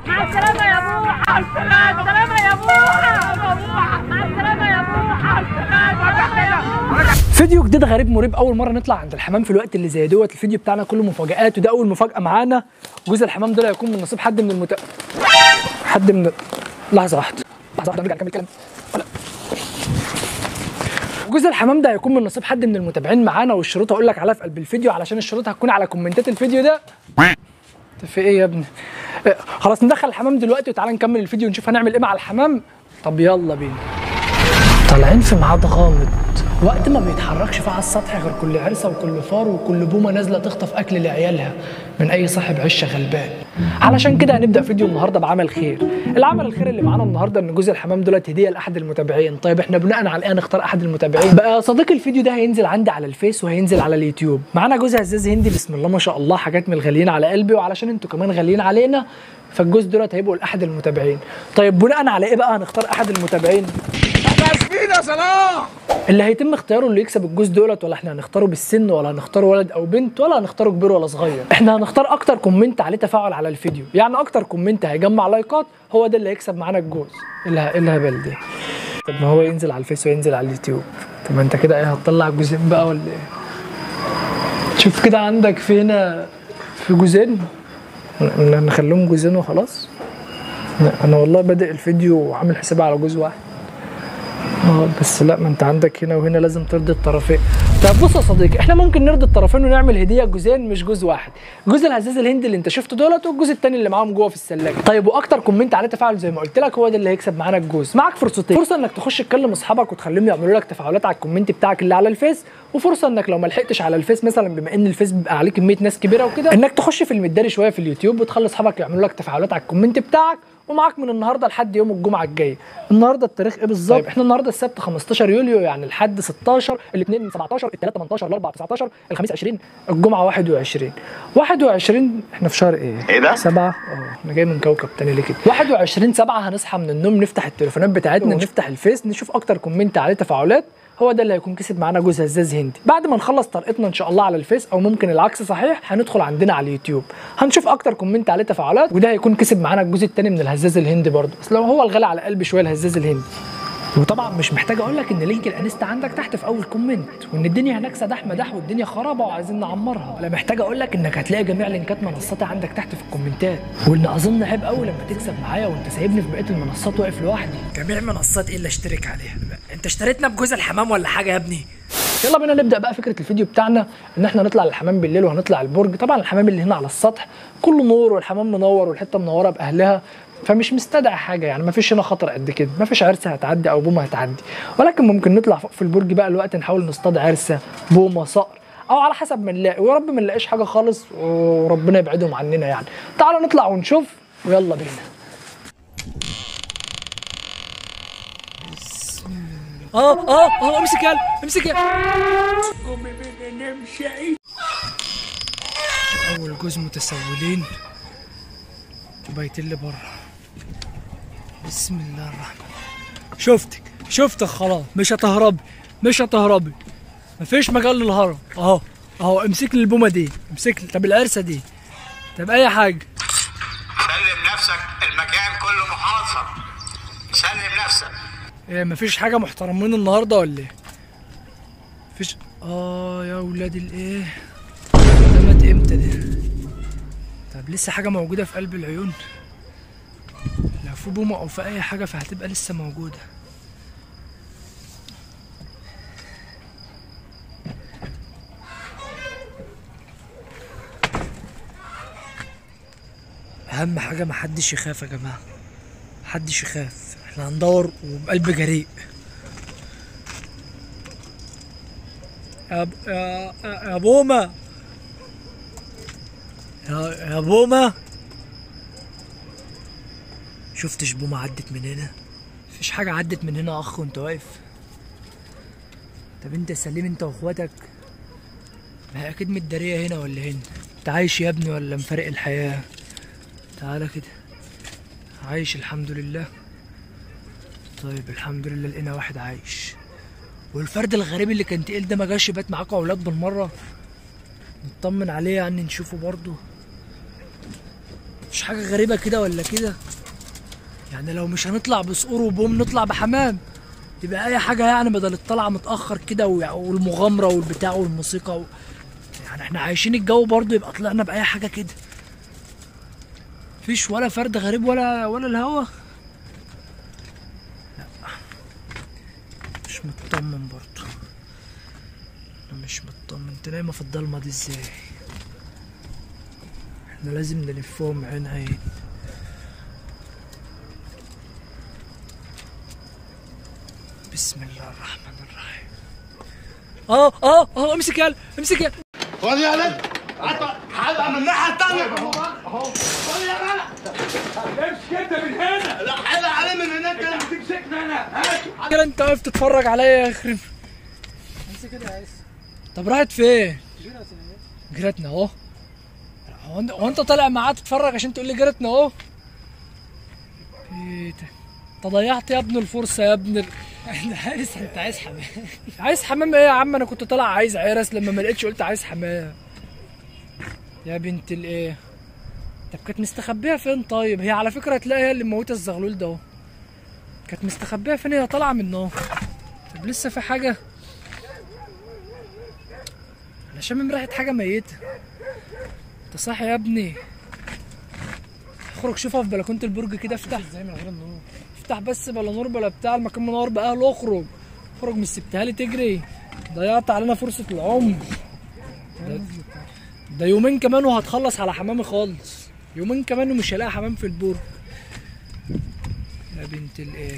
مع السلامة يا بوحة مع السلامة يا بوحة مع السلامة يا بوحة مع السلامة يا بوحة فيديو جديد غريب مريب اول مره نطلع عند الحمام في الوقت اللي زي دوت الفيديو بتاعنا كله مفاجآت وده اول مفاجاه معانا جوز الحمام دول هيكون من نصيب حد من المت حد من لحظه واحده لحظه واحده نرجع نكمل الكلام ولا جوز الحمام ده هيكون من نصيب حد من المتابعين معانا والشروط هقول لك عليها في قلب الفيديو علشان الشروط هتكون على كومنتات الفيديو ده انت في ايه يا ابني إيه، خلاص ندخل الحمام دلوقتي وتعالى نكمل الفيديو ونشوف هنعمل ايه مع الحمام طب يلا بينا طالعين في ميعاد غامض وقت ما بيتحركش فيه على السطح غير كل عرسه وكل فار وكل بومه نازله تخطف اكل لعيالها من اي صاحب عشه غلبان علشان كده هنبدا فيديو النهارده بعمل خير العمل الخير اللي معانا النهارده ان جوز الحمام دولت هديه لاحد المتابعين طيب احنا بناء على ايه نختار احد المتابعين بقى يا صديقي الفيديو ده هينزل عندي على الفيس وهينزل على اليوتيوب معانا جوز هزاز هندي بسم الله ما شاء الله حاجات من الغاليين على قلبي وعلشان انتوا كمان غاليين علينا فالجوز دولت هيبقوا لاحد المتابعين طيب بناء على ايه بقى هنختار احد المتابعين اللي هيتم اختياره اللي يكسب الجوز دولت ولا احنا هنختاره بالسن ولا هنختاره ولد او بنت ولا هنختاره كبير ولا صغير احنا هنختار اكتر كومنت عليه تفاعل على الفيديو يعني اكتر كومنت هيجمع لايكات هو ده اللي هيكسب معانا الجوز ايه اله- إيه الهبل ده طب ما هو ينزل على الفيس وينزل على اليوتيوب طب ما انت كده ايه هتطلع جوزين بقى ولا ايه شوف كده عندك في هنا في جوزين ن- نخليهم جوزين وخلاص لا، انا والله بادئ الفيديو وعامل حسابي على جوز واحد اه بس لا ما انت عندك هنا وهنا لازم ترضي الطرفين طب بص يا صديقي احنا ممكن نرضي الطرفين ونعمل هديه جوزين مش جوز واحد جوز الهزاز الهندي اللي انت شفته دولت والجوز التاني اللي معاهم جوه في الثلاجه طيب واكتر كومنت عليه تفاعل زي ما قلت لك هو ده اللي هيكسب معانا الجوز معاك فرصتين فرصه انك تخش تكلم اصحابك وتخليهم يعملوا لك تفاعلات على الكومنت بتاعك اللي على الفيس وفرصه انك لو ما لحقتش على الفيس مثلا بما ان الفيس بيبقى عليه كميه ناس كبيره وكده انك تخش في المداري شويه في اليوتيوب وتخلي اصحابك يعملوا لك تفاعلات على الكومنت بتاعك ومعاك من النهارده لحد يوم الجمعه الجايه النهارده التاريخ ايه بالظبط طيب احنا النهارده السبت 15 يوليو يعني الحد 16 الاثنين 17 الثلاث 18 الاربعاء 19 الخميس 20 الجمعه 21 21 احنا في شهر ايه ايه ده؟ سبعة اه انا جاي من كوكب تاني ليه كده 21 سبعة هنصحى من النوم نفتح التليفونات بتاعتنا نفتح الفيس نشوف اكتر كومنت عليه تفاعلات هو ده اللي هيكون كسب معانا جوز هزاز هندي بعد ما نخلص طريقتنا ان شاء الله على الفيس او ممكن العكس صحيح هندخل عندنا على اليوتيوب هنشوف اكتر كومنت عليه تفاعلات وده هيكون كسب معانا الجزء الثاني من الهزاز الهندي برضه بس لو هو الغالي على قلبي شويه الهزاز الهندي وطبعا مش محتاج اقول لك ان لينك الانستا عندك تحت في اول كومنت وان الدنيا هناك سداح مداح والدنيا خرابه وعايزين نعمرها ولا محتاج اقول لك انك هتلاقي جميع لينكات منصاتي عندك تحت في الكومنتات وان اظن عيب قوي لما تكسب معايا وانت سايبني في بقيه المنصات واقف لوحدي جميع منصات ايه اللي اشترك عليها انت اشتريتنا بجوز الحمام ولا حاجه يا ابني يلا بينا نبدا بقى فكره الفيديو بتاعنا ان احنا نطلع للحمام بالليل وهنطلع البرج طبعا الحمام اللي هنا على السطح كله نور والحمام منور والحته منوره باهلها فمش مستدعي حاجه يعني مفيش هنا خطر قد كده مفيش عرسه هتعدي او بومه هتعدي ولكن ممكن نطلع فوق في البرج بقى الوقت نحاول نصطاد عرسه بومه صقر او على حسب ما نلاقي ويا رب ما نلاقيش حاجه خالص وربنا يبعدهم عننا يعني تعالوا نطلع ونشوف ويلا بينا اه اه اه امسك يلا امسك يلا اول جوز متسولين بايتين لي بره بسم الله الرحمن شفتك شفتك خلاص مش هتهربي مش هتهربي مفيش مجال للهرب اهو اهو امسك لي البومه دي امسك لي طب العرسه دي طب اي حاجه سلم نفسك المكان كله محاصر سلم نفسك ايه مفيش حاجه محترمين النهارده ولا ايه مفيش اه يا ولاد الايه ده مات امتى ده طب لسه حاجه موجوده في قلب العيون لو في بومه او في اي حاجه فهتبقى لسه موجوده اهم حاجه محدش يخاف يا جماعه محدش يخاف احنا هندور وبقلب جريء يا ب... يا يا بومة يا يا بومة شفتش بومة عدت من هنا مفيش حاجة عدت من هنا يا أخ وأنت واقف طب أنت سليم أنت وأخواتك ما هي أكيد متدارية هنا ولا هنا أنت عايش يا ابني ولا مفارق الحياة تعالى كده عايش الحمد لله طيب الحمد لله لقينا واحد عايش والفرد الغريب اللي كان تقيل ده ما جاش يبات معاكم اولاد بالمره نطمن عليه يعني نشوفه برضه مفيش مفيش حاجه غريبه كده ولا كده يعني لو مش هنطلع بصقور وبوم نطلع بحمام يبقى اي حاجه يعني بدل الطلعه متاخر كده ويع- والمغامره والبتاع والموسيقى و... يعني احنا عايشين الجو برضو يبقى طلعنا باي حاجه كده مفيش ولا فرد غريب ولا ولا الهوا لا مش مطمن برضو انا مش مطمن انت نايمه في الضلمه دي ازاي احنا لازم نلفهم عين عين بسم الله الرحمن الرحيم اه اه اه امسك يلا امسك يلا خد يا ولد حلقه من الناحيه الثانيه خد يا ولد امشي انت من هنا لا حلقه عليه من هناك كده. تمسكنا انا هات كده انت واقف تتفرج عليا يا يخرب طب راحت فين؟ جرتنا اهو هو انت هو انت طالع معاه تتفرج عشان تقول لي جرتنا اهو ايه ده انت ضيعت يا ابن الفرصه يا ابن ال... احنا عايز انت عايز حمام عايز حمام ايه يا عم انا كنت طالع عايز عرس لما ما لقيتش قلت عايز حمام يا بنت الايه طب كانت مستخبيه فين طيب هي على فكره هتلاقي هي اللي مموته الزغلول ده اهو كانت مستخبيه فين هي طالعه منه اهو طب لسه في حاجه انا شامم ريحه حاجه ميته انت صاحي يا ابني اخرج شوفها في بلكونه البرج كده افتح ازاي من غير النور افتح بس بلا نور بلا بتاع المكان منور باهله اخرج اخرج مش سبتها لي تجري ضيعت علينا فرصة العمر ده, ده يومين كمان وهتخلص على حمامي خالص يومين كمان ومش هلاقي حمام في البور يا بنت الايه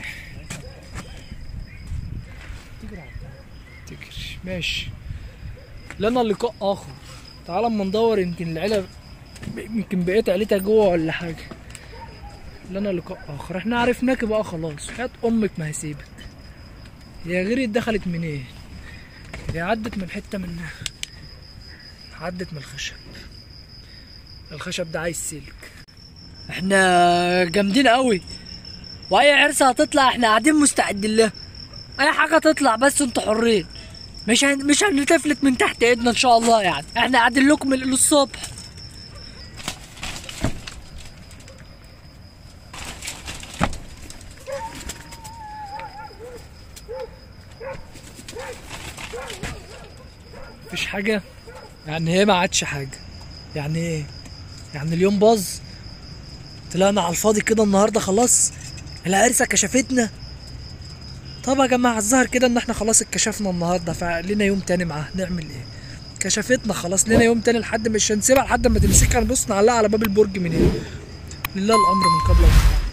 تجري ماشي لنا لقاء اخر تعال اما ندور يمكن العيلة يمكن بقيت عيلتها جوه ولا حاجة لنا لقاء اخر احنا عرفناك بقى خلاص حياة امك ما هسيبك يا غيري دخلت منين هي عدت من حته منها عدت من الخشب الخشب ده عايز سلك احنا جامدين قوي واي عرسه هتطلع احنا قاعدين مستعدين لها اي حاجه تطلع بس انتوا حرين مش هن... مش هنتفلت من تحت ايدنا ان شاء الله يعني احنا قاعدين لكم من الصبح مفيش حاجة يعني هي ما عادش حاجة يعني ايه يعني اليوم باظ طلعنا على الفاضي كده النهاردة خلاص العرسة كشفتنا طب يا جماعة الظاهر كده ان احنا خلاص اتكشفنا النهاردة فلينا يوم تاني معاه نعمل ايه كشفتنا خلاص لينا يوم تاني لحد مش هنسيبها لحد ما تمسكها نبص نعلقها على باب البرج من هنا لله الامر من قبل ومن بعد